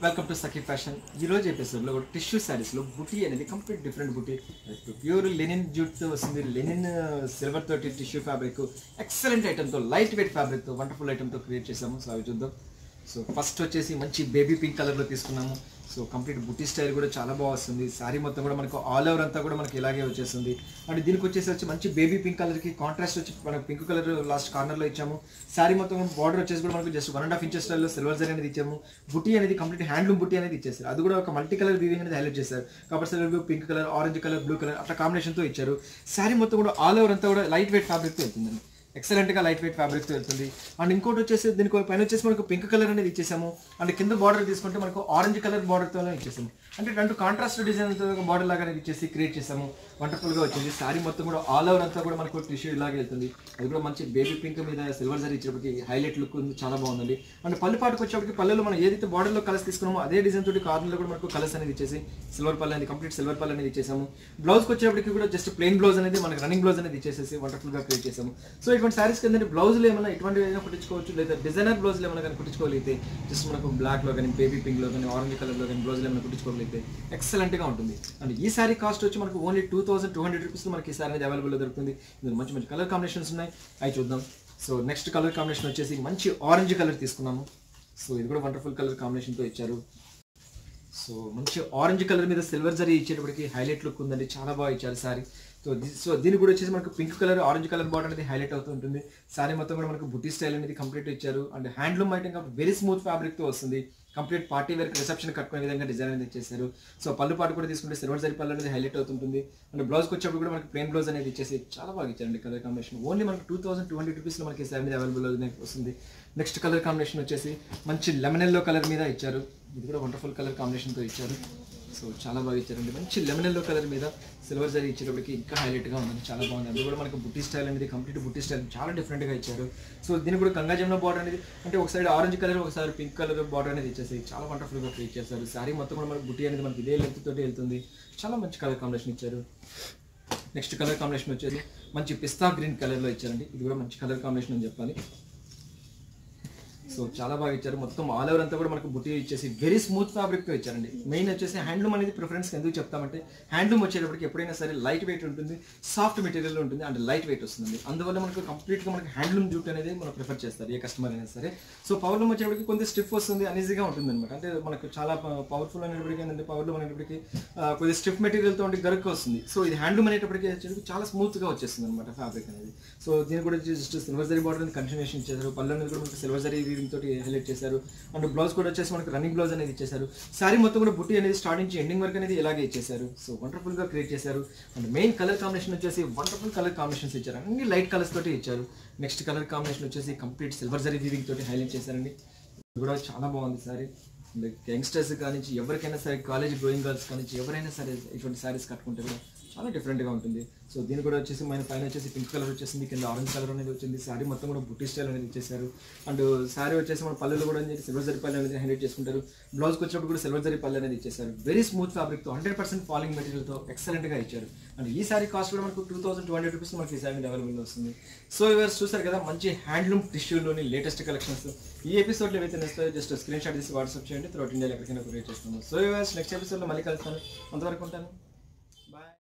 welcome to Sakhi fashion ఈ రోజు ఎపిసోడ్లో ఒక టిష్యూ శారీస్లో బుటీ అనేది complete different buti pure linen జూట్తో వస్తుంది లెనిన్ సిల్వర్ తోటి టిష్యూ ఫ్యాబ్రిక్ ఎక్సలెంట్ ఐటమ్తో లైట్ వెయిట్ ఫ్యాబ్రిక్తో వండర్ఫుల్ ఐటమ్తో క్రియేట్ చేసాము సో అవి చూద్దాం సో ఫస్ట్ వచ్చేసి మంచి బేబీ పింక్ కలర్లో తీసుకున్నాము సో కంప్లీట్ బుటీ స్టైల్ కూడా చాలా బాగా వస్తుంది శారీ మొత్తం కూడా మనకు ఆల్ ఓవర్ అంతా కూడా మనకి ఇలాగే వచ్చేస్తుంది అండ్ దీనికి వచ్చేసి వచ్చి మంచి బేబీ పింక్ కలర్కి కాంట్రాస్ట్ వచ్చి మనకు పింక్ కలర్ లాస్ట్ కార్నర్లో ఇచ్చాము శారీ మొత్తం బార్డర్ వచ్చేసి కూడా మనకు just one and half inches స్టైల్లో సిల్వర్ జరీ అనేది ఇచ్చాము బుటీ అనేది కంప్లీట్ హ్యాండ్లూమ్ బుటీ అనేది ఇచ్చేసారు అది కూడా ఒక మల్టీ కలర్ వీవింగ్ అనేది హైలైట్ చేశారు కాబట్టి silver pink colour orange colour blue colour అట్లా కాంబినేషన్తో ఇచ్చారు శారీ మొత్తం కూడా ఆల్ ఓవర్ అంతా కూడా లైట్ వెయిట్ ఫ్యాబ్రిక్తో వెళ్తుందండి ఎక్సలెంట్ గా లైట్ వెయిట్ ఫ్యాబ్రిక్ తో వెళ్తుంది అండ్ ఇంకోటి వచ్చేసి దీనికి పైన వచ్చేసి మనకు పింక్ కలర్ అనేది ఇచ్చేసాము అండ్ కింద బార్డర్ తీసుకుంటే మనకు ఆరెంజ్ కలర్ బార్డర్ తో ఇచ్చేసాము అంటే రెండు కాంట్రాస్ట్ డిజైన్ తో బార్డర్ లాగా అనేది ఇచ్చేసి క్రియేట్ చేసాము వండర్ఫుల్ గా వచ్చింది సారీ మొత్తం కూడా ఆల్ ఓవర్ అంతా కూడా మనకు టిష్యూ ఇలాగే వెళ్తుంది అది కూడా మంచి బేబీ పింక్ మీద సిల్వర్ జరీ ఇచ్చేటప్పటికి హైలైట్ లుక్ ఉంది చాలా బాగుందండి అండ్ పళ్ళు పాటుకు వచ్చేప్పటికి పల్లెలో మనం ఏదైతే బార్డర్ లో కలర్స్ తీసుకున్నామో అదే డిజైన్ తోటి కార్నర్ లో కూడా మనకు కలర్స్ అనేది ఇచ్చేసి సిల్వర్ పళ్ళు అనేది కంప్లీట్ సిల్వర్ పళ్ళు అనేది ఇచ్చేసాము బ్లౌజ్ వచ్చేప్పటికి కూడా జస్ట్ ప్లెయిన్ బ్లౌజ్ అనేది మనకి రన్నింగ్ బ్లౌజ్ అనేది ఇచ్చేసేసి వండర్ఫుల్ గా క్రియేట్ చేసాము సో ఇటువంటి సారీస్ కింద బ్లౌజ్లు ఏమైనా ఇటువంటి ఏమైనా కుట్టించుకోవచ్చు లేదా డిజైనర్ బ్లౌజ్లు ఏమైనా కానీ కుట్టించుకోగలిగితే జస్ట్ మనకు బ్లాక్ లో కానీ బేబీ పింక్ లో కానీ ఆరెంజ్ కలర్ లో కానీ బ్లౌజ్లు ఏమైనా కుట్టించుకోగలిగితే ఎక్సలెంట్ గా ఉంటుంది అండ్ ఈ సారీ కాస్ట్ వచ్చి మనకు only two thousand two hundred rupees మనకి ఈ సారీ అనేది అవైలబుల్ దొరుకుతుంది ఇందులో మంచి మంచి కలర్ కాంబినేషన్స్ ఉన్నాయి అవి చూద్దాం సో నెక్స్ట్ కలర్ కాంబినేషన్ వచ్చేసి మంచి ఆరెంజ్ కలర్ తీసుకున్నాము సో ఇది కూడా వండర్ఫుల్ కలర్ కాంబినేషన్ తో ఇచ్చారు సో మంచి ఆరెంజ్ కలర్ మీద సిల్వర్ జరీ ఇచ్చేటప్పటికి హైలైట్ లుక్ ఉందండి చాలా బాగా ఇచ్చారు సారీ సో ది- సో దీనికి కూడా వచ్చేసి మనకు pink colour orange colour border అనేది హైలైట్ అవుతూ ఉంటుంది సారీ మొత్తం కూడా మనకు బుట్టి స్టైల్ అనేది కంప్లీట్ ఇచ్చారు అండ్ హ్యాండ్లూమ్ ఐటమ్ కాబట్టి వెరీ స్మూత్ ఫ్యాబ్రిక్ తో వస్తుంది కంప్లీట్ పార్టీ వేర్ రిసెప్షన్ కట్టుకునే విధంగా డిజైన్ అనేది ఇచ్చేసారు సో పళ్ళు పాటు కూడా తీసుకుంటే సిల్వర్ జరీ పళ్ళు అనేది హైలైట్ అవుతుంటుంది అండ్ బ్లౌజ్కి వచ్చేప్పుడు కూడా మనకి ప్లెయిన్ బ్లౌజ్ అనేది ఇచ్చేసి చాలా బాగా ఇచ్చారండి కలర్ కాంబినేషన్ ఓన్లీ మనకు టూ థౌసండ్ టూ హండ్రెడ్ రూపీస్లో మనకి సారీ అనేది అవైలబుల్ వస్తుంది నెక్స్ట్ కలర్ కాంబినేషన్ వచ్చేసి మంచి లెమన్ ఎల్లో కలర్ మీద ఇచ్చారు ఇది కూడా వండర్ఫుల్ కలర్ కాంబినేషన్తో ఇచ్చారు సో చాలా బాగా ఇచ్చారండి మంచి లెమన్ ఎల్లో కలర్ మీద సిల్వర్ జరీ ఇచ్చేటప్పటికి ఇంకా హైలైట్గా ఉందండి చాలా బాగుంది అది కూడా మనకి బుట్టి స్టైల్ అనేది కంప్లీట్ బుట్టి స్టైల్ చాలా డిఫరెంట్గా ఇచ్చారు సో దీనికి కూడా గంగా జమున బార్డర్ అనేది అంటే ఒక సైడ్ ఆరెంజ్ కలర్ ఒకసారి పింక్ కలర్ బార్డర్ అనేది ఇచ్చేసి చాలా వండర్ఫుల్గా క్రియేట్ చేశారు శారీ మొత్తం కూడా మనకి బుట్టి అనేది మనకి ఇదే లెంత్ తోటి వెళ్తుంది చాలా మంచి కలర్ కాంబినేషన్ ఇచ్చారు నెక్స్ట్ కలర్ కాంబినేషన్ వచ్చేసి మంచి పిస్తా గ్రీన్ కలర్లో ఇచ్చారండి ఇది కూడా మంచి కలర్ కాంబినేషన్ అని చెప్పాలి సో చాలా బాగా ఇచ్చారు మొత్తం ఆల్ ఓవర్ అంతా కూడా మనకు బుట్టి ఇచ్చేసి వెరీ స్మూత్ ఫ్యాబ్రిక్ తో ఇచ్చారండి మెయిన్ వచ్చేసి హ్యాండ్లూమ్ అనేది ప్రిఫరెన్స్ ఎందుకు చెప్తామంటే హ్యాండ్లూమ్ వచ్చేటప్పటికి ఎప్పుడైనా సరే లైట్ వెయిట్ ఉంటుంది సాఫ్ట్ మెటీరియల్ ఉంటుంది అండ్ లైట్ వెయిట్ వస్తుంది అందువల్ల మనకు కంప్లీట్ గా మనకి హ్యాండ్లూమ్ జూట్ అనేది మనం ప్రిఫర్ చేస్తారు ఏ కస్టమర్ అయినా సరే సో పవర్లూమ్ వచ్చేటప్పటికి కొంచెం స్టిఫ్ వస్తుంది అనీజీగా ఉంటుంది అనమాట అంటే మనకు చాలా పవర్ఫుల్ అనేటప్పటికి ఏంటంటే పవర్లూమ్ అనేటప్పటికి ఆ, కొద్దిగా స్టిఫ్ మెటీరియల్ తో ఉండి గరుకు వస్తుంది సో ఇది హ్యాండ్లూమ్ అనేటప్పటికి వచ్చేటప్పటికి చాలా స్మూత్ గా వచ్చేస్తుంది అనమాట ఫ్యాబ్రిక్ అనేది సో దీని కూడా జస్ట్ సిల్వర్ జరీ బార్డర్ అనేది కంటిన్యూషన్ ఇచ్చేసారు పళ్ళు అనేది కూడా మనకి సిల్వర్ జరీ వీవింగ్ తోటి హైలైట్ చేశారు అండ్ బ్లౌజ్ కూడా వచ్చేసి మనకి రన్నింగ్ బ్లౌజ్ అనేది ఇచ్చేసారు సారీ మొత్తం కూడా బుట్టి అనేది స్టార్టింగ్ నుంచి ఎండింగ్ వరకు అనేది ఇలాగే ఇచ్చేసారు సో వండర్ఫుల్ గా క్రియేట్ చేశారు అండ్ మెయిన్ కలర్ కాంబినేషన్ వచ్చేసి వండర్ఫుల్ కలర్ కాంబినేషన్స్ ఇచ్చారు అన్ని లైట్ కలర్స్ తోటి ఇచ్చారు నెక్స్ట్ కలర్ కాంబినేషన్ వచ్చేసి కంప్లీట్ సిల్వర్ జరీ వీవింగ్ తోటి హైలైట్ చేశారండి ఇది కూడా చాలా బాగుంది సారీ యంగ్స్టర్స్ కానించి ఎవరికైనా సరే కాలేజ్ గోయింగ్ గర్ల్స్ కానించి ఎవరైనా సరే ఇటువంటి సారీస్ కట్టుకుంటే కూడా చాలా డిఫరెంట్గా ఉంటుంది సో దీని కూడా వచ్చేసి మన పైన వచ్చేసి పింక్ కలర్ వచ్చేసింది కింద ఆరెంజ్ కలర్ అనేది వచ్చింది శారీ మొత్తం కూడా బుట్టి స్టైల్ అనేది ఇచ్చేసారు అండ్ శారీ వచ్చేసి మన పల్లెలు కూడా సిల్వర్ జరీ పల్లె అనేది హైలైట్ చేసుకుంటారు బ్లౌజ్కి వచ్చినప్పుడు కూడా సిల్వర్ జరీ పల్లె అనేది ఇచ్చేసారు వెరీ స్మూత్ ఫ్యాబ్రిక్తో హండ్రెడ్ పర్సెంట్ ఫాలింగ్ మెటీరియల్తో ఎక్సలెంట్గా ఇచ్చారు అండ్ ఈ సారీ కాస్ట్ కూడా మనకు two thousand two hundred rupees మనకి ఈ సారీ అవైలబుల్ వస్తుంది సో ఇవర్ చూసారు కదా మంచి హ్యాండ్లూమ్ టిష్యూలోని లేటెస్ట్ కలెక్షన్స్ ఈ ఎపిసోడ్లో ఏవైతే నచ్చుతాయో జస్ట్ స్క్రీన్ షాట్ తీసి వాట్సాప్ చేయండి త్రూట్ ఇండియాలో ఎక్కడికైనా క్రియేట్ చేస్తున్నాను సో ఇవర్స్ నెక్స్ట్ ఎపిసోడ్లో మళ్ళీ కలుస్తాను అంతవరకు ఉంటాను బాయ్